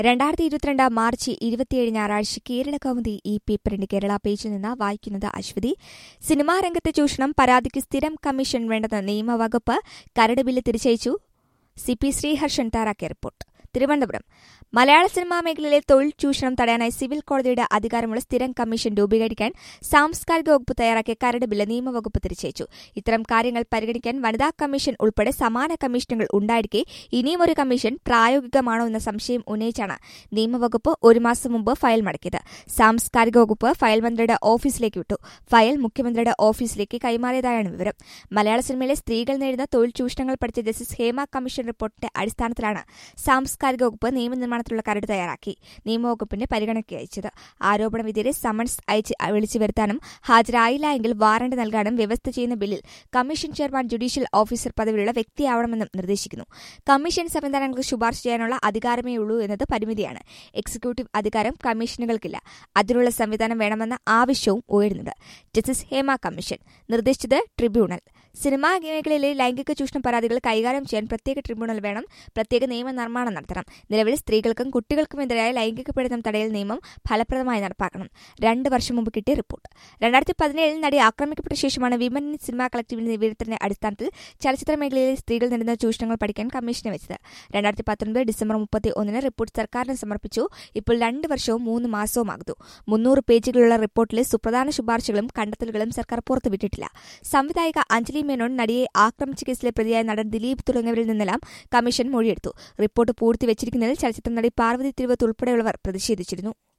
രണ്ടായിരത്തി ഇരുപത്തിരണ്ട് മാർച്ച് ഇരുപത്തിയേഴ് ഞായറാഴ്ച കേരള കൗമുദി ഈ പേപ്പറിന്റെ കേരള പേജിൽ നിന്ന് വായിക്കുന്നത് അശ്വതി സിനിമാ രംഗത്തെ ചൂഷണം പരാതിക്ക് സ്ഥിരം കമ്മീഷൻ വേണ്ടെന്ന് നിയമവകുപ്പ് കരട് ബില്ല് തിരിച്ചയച്ചു സി പി ശ്രീഹർഷൻ തയ്യാറാക്കിയ റിപ്പോർട്ട് തിരുവനന്തപുരം മലയാള സിനിമാ മേഖലയിലെ തൊഴിൽ ചൂഷണം തടയാനായി സിവിൽ കോടതിയുടെ അധികാരമുള്ള സ്ഥിരം കമ്മീഷൻ രൂപീകരിക്കാൻ സാംസ്കാരിക വകുപ്പ് തയ്യാറാക്കിയ കരട് ബില്ല് നിയമവകുപ്പ് തിരിച്ചയച്ചു ഇത്തരം കാര്യങ്ങൾ പരിഗണിക്കാൻ വനിതാ കമ്മീഷൻ ഉൾപ്പെടെ സമാന കമ്മീഷനുകൾ ഉണ്ടായിരിക്കെ ഇനിയും ഒരു കമ്മീഷൻ പ്രായോഗികമാണോ എന്ന സംശയം ഉന്നയിച്ചാണ് നിയമവകുപ്പ് ഒരു മാസം മുമ്പ് ഫയൽ മടക്കിയത് സാംസ്കാരിക വകുപ്പ് ഫയൽ മന്ത്രിയുടെ ഓഫീസിലേക്ക് വിട്ടു ഫയൽ മുഖ്യമന്ത്രിയുടെ ഓഫീസിലേക്ക് കൈമാറിയതായാണ് വിവരം മലയാള സിനിമയിലെ സ്ത്രീകൾ നേരിടുന്ന തൊഴിൽ ചൂഷണങ്ങൾ പഠിച്ച ജസ്റ്റിസ് ഹേമ കമ്മീഷൻ റിപ്പോർട്ടിന്റെ അടിസ്ഥാനത്തിലാണ് സാംസ്കാരിക വകുപ്പ് നിയമനിർമ്മാണത്തിലുള്ള കരട് തയ്യാറാക്കി നിയമവകുപ്പിന്റെ പരിഗണനയ്ക്ക് അയച്ചത് ആരോപണ വിധിയെ സമൻസ് അയച്ച് വിളിച്ചു വരുത്താനും ഹാജരായില്ല എങ്കിൽ വാറണ്ട് നൽകാനും വ്യവസ്ഥ ചെയ്യുന്ന ബില്ലിൽ കമ്മീഷൻ ചെയർമാൻ ജുഡീഷ്യൽ ഓഫീസർ പദവിയുള്ള വ്യക്തിയാവണമെന്നും നിർദ്ദേശിക്കുന്നു കമ്മീഷൻ സംവിധാനങ്ങൾക്ക് ശുപാർശ ചെയ്യാനുള്ള അധികാരമേ ഉള്ളൂ എന്നത് പരിമിതിയാണ് എക്സിക്യൂട്ടീവ് അധികാരം കമ്മീഷനുകൾക്കില്ല അതിനുള്ള സംവിധാനം വേണമെന്ന ആവശ്യവും ഉയരുന്നുണ്ട് ജസ്റ്റിസ് ഹേമ കമ്മീഷൻ നിർദ്ദേശിച്ചത് ട്രിബ്യൂണൽ സിനിമാ മേഖലയിലെ ലൈംഗിക ചൂഷണ പരാതികൾ കൈകാര്യം ചെയ്യാൻ പ്രത്യേക ട്രിബ്യൂണൽ വേണം പ്രത്യേക നിയമനിർമ്മാണം നടത്തണം നിലവിൽ സ്ത്രീകൾക്കും കുട്ടികൾക്കുമെതിരായ ലൈംഗിക പീഡനം തടയൽ നിയമം ഫലപ്രദമായി നടപ്പാക്കണം രണ്ട് വർഷം മുമ്പ് കിട്ടിയ റിപ്പോർട്ട് രണ്ടായിരത്തി പതിനേഴിൽ നടി ആക്രമിക്കപ്പെട്ട ശേഷമാണ് വിമൻ ഇൻ സിനിമാ കളക്ടീവിന്റെ വിവരത്തിന്റെ അടിസ്ഥാനത്തിൽ ചലച്ചിത്ര മേഖലയിലെ സ്ത്രീകൾ നേരിടുന്ന ചൂഷണങ്ങൾ പഠിക്കാൻ കമ്മീഷനെ വെച്ചത് രണ്ടായിരത്തി പത്തൊൻപത് ഡിസംബർ മുപ്പത്തി ഒന്നിന് റിപ്പോർട്ട് സർക്കാരിന് സമർപ്പിച്ചു ഇപ്പോൾ രണ്ട് വർഷവും മൂന്ന് മാസവുമാകുന്നു മുന്നൂറ് പേജുകളുള്ള റിപ്പോർട്ടിലെ സുപ്രധാന ശുപാർശകളും കണ്ടെത്തലുകളും സർക്കാർ പുറത്തുവിട്ടിട്ടില്ല സംവിധായിക അഞ്ജലി മേനോൻ നടിയെ ആക്രമിച്ച കേസിലെ പ്രതിയായ നടൻ ദിലീപ് തുടങ്ങിയവരിൽ നിന്നെല്ലാം കമ്മീഷൻ മൊഴിയെടുത്തു റിപ്പോർട്ട് പൂഴ്ത്തിവച്ചിരിക്കുന്നതിൽ ചലച്ചിത്ര നടി പാർവതി തിരുവത്ത് ഉൾപ്പെടെയുള്ളവർ പ്രതിഷേധിച്ചിരുന്നു